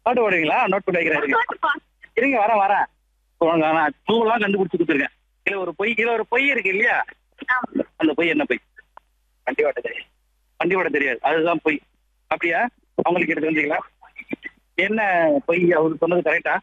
பாட்டு பாடுவீங்களா நோட் பண்ணி வைக்கிறேன் இருங்க. இருங்க வரேன் வரேன் உங்க நான் பூவெல்லாம் கண்டுபிடிச்சு கொடுத்துருக்கேன் இதுல ஒரு பொய் இதுல ஒரு பொய் இருக்கு இல்லையா அந்த பொய் என்ன பொய் வண்டி ஓட்ட தெரியாது வண்டி ஓட்ட தெரியாது அதுதான் பொய் அப்படியா அவங்களுக்கு எடுத்து வந்தீங்களா என்ன பொய் அவரு சொன்னது கரெக்டா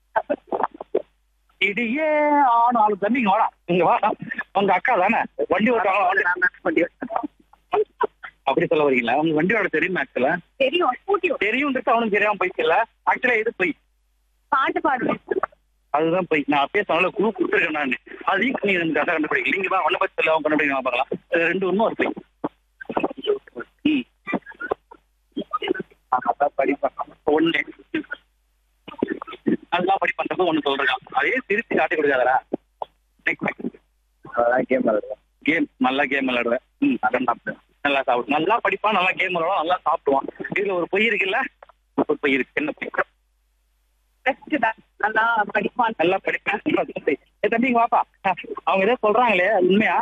இடியே ஆனாலும் தம்பி இங்க வாடா இங்க வாடா உங்க அக்கா தானே வண்டி ஓட்டுவாங்க வண்டி அப்படி சொல்ல வரீங்களா உங்க வண்டி ஓட தெரியுமா ஆக்சுவலா தெரியும் ஸ்கூட்டி தெரியும்ன்றது அவனுக்கு தெரியாம போயிக்கல ஆக்சுவலா இது பொய் பாட்டு பாடுவேன் அதுதான் போய் நான் அப்பயே சொன்ன குழு கொடுத்துருக்கேன் நான் அதையும் நீங்க எனக்கு கதை கண்டுபிடிக்கல நீங்க தான் ஒன்ன பத்தி சொல்ல கண்டுபிடிக்க பார்க்கலாம் இது ரெண்டு ஒன்றும் ஒரு போய் ம் அதான் படிப்பேன் ஒண்ணு நல்லா படிப்பேன் ஒண்ணு சொல்றேன் அதே திருப்பி காட்டி கொடுக்காதடா அதான் கேம் விளையாடுவேன் கேம் நல்லா கேம் விளையாடுவேன் ம் அதான் சாப்பிடுவேன் நல்லா சாப்பிடு நல்லா படிப்பான் நல்லா கேம் விளையாடுவான் நல்லா சாப்பிடுவான் இதுல ஒரு பொய் இருக்குல்ல ஒரு பொய் இருக்கு என்ன பொய் பெஸ்ட் தான் நல்லா படிப்பான் நல்லா படிப்பேன் ஏ தம்பி இங்க வாப்பா அவங்க ஏதோ சொல்றாங்களே அது உண்மையா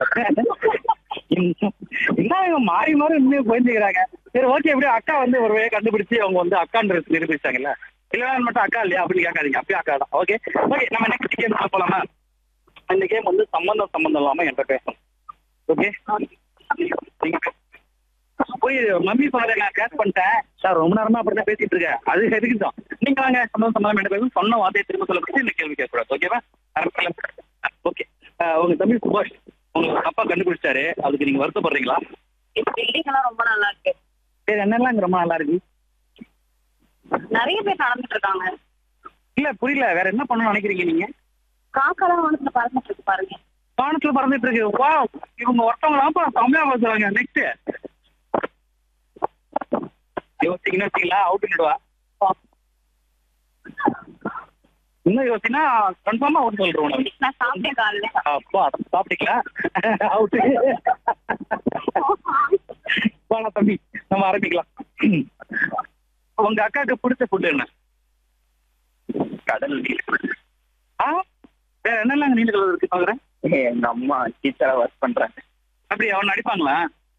என்ன இவங்க மாறி மாறி உண்மையை புரிஞ்சுக்கிறாங்க சரி ஓகே எப்படியும் அக்கா வந்து ஒரு வழியை கண்டுபிடிச்சு அவங்க வந்து அக்கான்றது நிரூபிச்சாங்கல்ல இல்லைன்னா மட்டும் அக்கா இல்லையா அப்படின்னு கேட்காதீங்க அப்படியே அக்கா தான் ஓகே ஓகே நம்ம நெக்ஸ்ட் கேம் போலாமா இந்த கேம் வந்து சம்பந்தம் சம்பந்தம் இல்லாம என்கிட்ட பேசணும் ஓகே நீங்க போய் மம்மி ஃபாதர் நான் கேட் பண்ணிட்டேன் சார் ரொம்ப நேரமா அப்படிதான் பேசிட்டு இருக்கேன் அது எதுக்கு தான் நீங்க வாங்க சம்பந்தம் சம்பந்தம் என்ன பேசணும் சொன்ன வார்த்தையை திரும்ப சொல்ல பற்றி இந்த கேள்வி கேட்கக்கூடாது ஓகேவா ஓகே உங்க தம்பி சுபாஷ் உங்க அப்பா கண்டுபிடிச்சாரு அதுக்கு நீங்க வருத்தப்படுறீங்களா பில்டிங் எல்லாம் ரொம்ப நல்லா இருக்கு சரி என்னெல்லாம் இங்க ரொம்ப நல்லா இருக்கு நிறைய பேர் நடந்துட்டு இருக்காங்க இல்ல புரியல வேற என்ன பண்ணணும்னு நினைக்கிறீங்க நீங்க காக்கெல்லாம் வானத்துல பறந்துட்டு இருக்கு பாருங்க வானத்துல பறந்துட்டு இருக்கு வா இவங்க ஒருத்தவங்களாப்பா செம்மையா பேசுறாங்க நெக்ஸ்ட் யோசிக்கணும் வச்சுங்களா அவுட் பண்ணிடுவா இன்னும் யோசினா கன்ஃபார்மா அவுட் சொல்றோம் நம்ம. நான் சாப்பிட்டேன் காலையில அப்பா சாப்பிட்டீங்களா அவுட்டு வாங்க தம்பி நம்ம ஆரம்பிக்கலாம் உங்க அக்காவுக்கு பிடிச்ச ஃபுட் என்ன கடல் நீர் ஆ வேற என்னெல்லாம் நீண்ட கலர் இருக்கு பாக்குறேன் எங்க அம்மா டீச்சரா ஒர்க் பண்றாங்க அப்படி அவன் நடிப்பாங்களா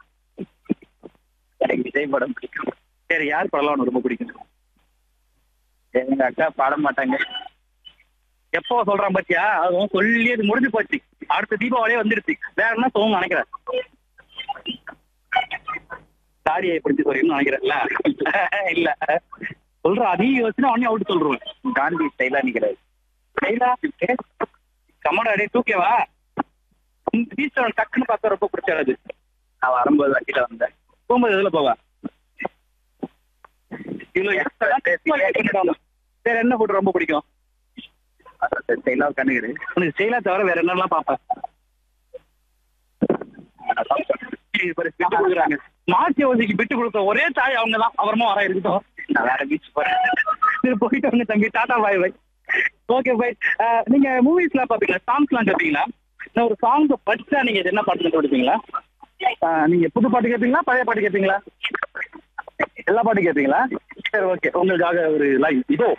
எனக்கு விஜய் படம் பிடிக்கும் சரி யார் படம் உனக்கு ரொம்ப பிடிக்கும் எங்க அக்கா பாட மாட்டாங்க எப்போ சொல்றான் பாத்தியா அதுவும் சொல்லி அது முடிஞ்சு போச்சு அடுத்த தீபாவளியே வந்துடுச்சு வேற என்ன சொல்லணும்னு நினைக்கிறேன் சாரியை பிடிச்சி சொல்லிடணும்னு நினைக்கிறேன்ல இல்ல சொல்ற அதையும் யோசிச்சுனா உடனே அவுட் சொல்றேன் காந்தி ஸ்டைலா நிக்கிறாரு கமடா டே தூக்கேவா இந்த டீச்சர் டக்குன்னு பார்த்தா ரொம்ப பிடிச்சாரு அது நான் வரும்போது வண்டியில வந்தேன் போகும்போது எதுல போவா இவ்வளவு extra ஆ வேற என்ன ஃபுட் ரொம்ப பிடிக்கும் ஸ்டைலா உட்காந்துக்கிறேன் உனக்கு செயலா தவிர வேற என்னெல்லாம் பாப்பேன் கொடுக்குறாங்க மாற்றி யோசிக்கு விட்டு கொடுத்த ஒரே தாய் அவங்க தான் அப்புறமா வர இருக்கட்டும் நான் வேற பீச் போறேன் சரி போயிட்டு வாங்க தம்பி டாடா பாய் பாய் ஓகே பாய் நீங்க மூவிஸ்லாம் பாப்பீங்களா சாங்ஸ்லாம் கேட்பீங்களா நான் ஒரு சாங் படிச்சா நீங்க இது என்ன பாட்டு கொடுப்பீங்களா நீங்க புது பாட்டு கேட்பீங்களா பழைய பாட்டு கேட்பீங்களா எல்லா பாட்டும் கேட்பீங்களா சரி ஓகே உங்களுக்காக ஒரு லைன் இதோ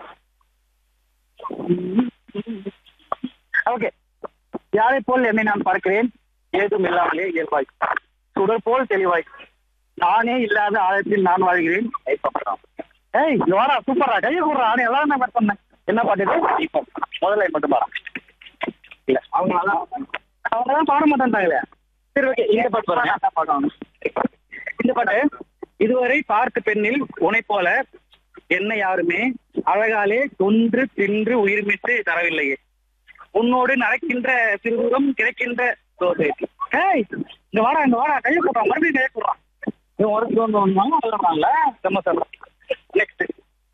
ஓகே யாரை போல் என்னை நான் பார்க்கிறேன் ஏதும் இல்லாமலே இயல்பாய் சுடர் போல் தெளிவாய் நானே இல்லாத ஆழத்தில் நான் வாழ்கிறேன் ஏய் இங்க வாடா சூப்பரா கையை கூடுறா நீ எல்லாம் என்ன பாட்டு பண்ணேன் என்ன பாட்டு இது இப்போ முதல்ல மட்டும் பாடா இல்ல அவங்க அவங்க தான் பாட மாட்டேன்ட்டாங்களே சரி ஓகே இந்த பாட்டு பாருங்க பாடம் இந்த பாட்டு இதுவரை பார்த்த பெண்ணில் உனை போல என்ன யாருமே அழகாலே தொன்று தின்று உயிர்மிட்டு தரவில்லையே உன்னோடு நடக்கின்ற சிறுதூரம் கிடைக்கின்ற சோதனை. ஏய் இங்க வாடா இங்க வாடா கையை போடுறான் மறுபடியும் கையை போடுறான் இவன் ஒரு சொல்றாங்கல்ல செம்ம செம்ம நெக்ஸ்ட்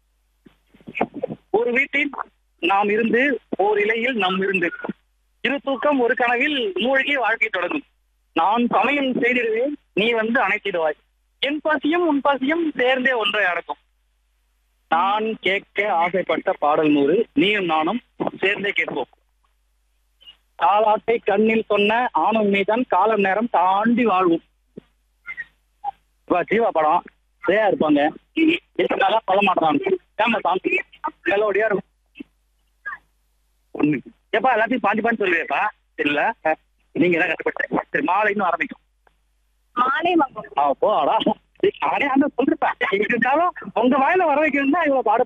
ஒரு வீட்டில் நாம் இருந்து ஓர் இலையில் நாம் இருந்து இரு தூக்கம் ஒரு கனவில் மூழ்கி வாழ்க்கை தொடங்கும் நான் சமையல் செய்திடுவேன் நீ வந்து அணைத்திடுவாய் என் பசியும் உன் பசியும் சேர்ந்தே ஒன்றை அடக்கும் நான் கேட்க ஆசைப்பட்ட பாடல் நூறு நீயும் நானும் சேர்ந்தே கேட்போம் தாலாட்டை கண்ணில் சொன்ன ஆணும் மீதான் காலம் நேரம் தாண்டி வாழ்வோம் இப்ப ஜீவா படம் ஜெயா இருப்பாங்க இதனால சொல்ல மாட்டாங்க ஃபேமஸ் சாங் மெலோடியா இருக்கும் ஒண்ணு ஏப்பா எல்லாத்தையும் பாஞ்சு பாஞ்சு சொல்லுவேப்பா இல்ல நீங்க தான் கஷ்டப்பட்டேன் சரி மாலை இன்னும் ஆரம்பிக்கும் மாலை மங்கம் ஆ போடா நானே அந்த சொல்லிருப்பேன் இருந்தாலும் உங்க வாயில வர வைக்கணும் தான் இவ்வளவு பாடு